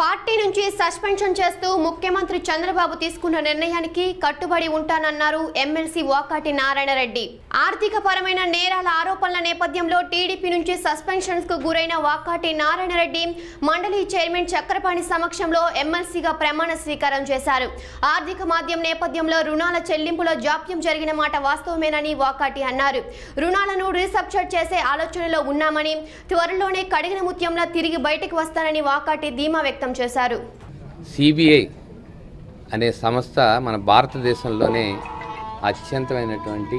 party నుంచి suspension చేస్తూ ముఖ్యమంత్రి చంద్రబాబు తీసుకున్న నిర్ణయానికి కట్టుబడి ఉంటానన్నారు ఎమ్మెల్సీ వాకాటి నారాయణరెడ్డి ఆర్థిక పరమైన నేరాల ఆరోపణల నేపథ్యంలో టీడీపీ నుంచి సస్పెన్షన్స్ కు గురైన వాకాటి నారాయణరెడ్డి మండలి చైర్మన్ చక్రపాణి సమక్షంలో ఎమ్మెల్సీగా ప్రమాణ స్వీకారం చేశారు ఆర్థిక మాధ్యం నేపథ్యంలో రుణాల చెల్లింపులో జాప్యం జరిగిన మాట వాస్తవమేనని వాకాటి అన్నారు రుణాలను రీసబ్చర్ చేసే ఆలోచనలో ఉన్నామని త్వరలోనే కడిగిన ముత్యంలా తిరిగి బయటకు వస్తానని వాకాటి ధీమా వ్యక్తం చేశారు సిబిఐ అనే సంస్థ మన భారతదేశంలోనే అత్యంతమైనటువంటి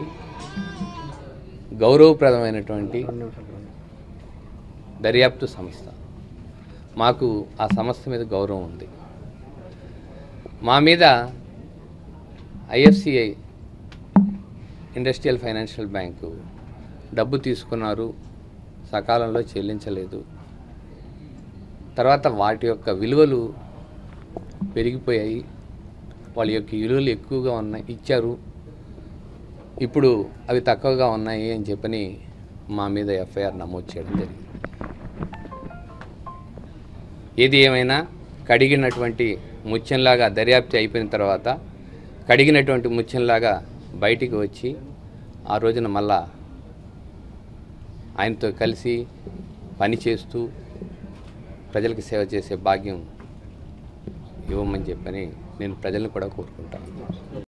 గౌరవప్రదమైనటువంటి దర్యాప్తు సంస్థ మాకు ఆ సంస్థ మీద గౌరవం ఉంది మా మీద ఐఎఫ్సిఐ ఇండస్ట్రియల్ ఫైనాన్షియల్ బ్యాంకు డబ్బు తీసుకున్నారు సకాలంలో చెల్లించలేదు తర్వాత వాటి యొక్క విలువలు పెరిగిపోయాయి వాళ్ళ యొక్క విలువలు ఎక్కువగా ఉన్నాయి ఇచ్చారు ఇప్పుడు అవి తక్కువగా ఉన్నాయి అని చెప్పని మా మీద ఎఫ్ఐఆర్ నమోదు చేయడం జరిగింది ఏది ఏమైనా కడిగినటువంటి ముత్యంలాగా దర్యాప్తు అయిపోయిన తర్వాత కడిగినటువంటి ముత్యంలాగా బయటికి వచ్చి ఆ రోజున మళ్ళా ఆయనతో కలిసి పని చేస్తూ ప్రజలకు సేవ చేసే భాగ్యం ఇవ్వమని చెప్పని నేను ప్రజలను కూడా కోరుకుంటాను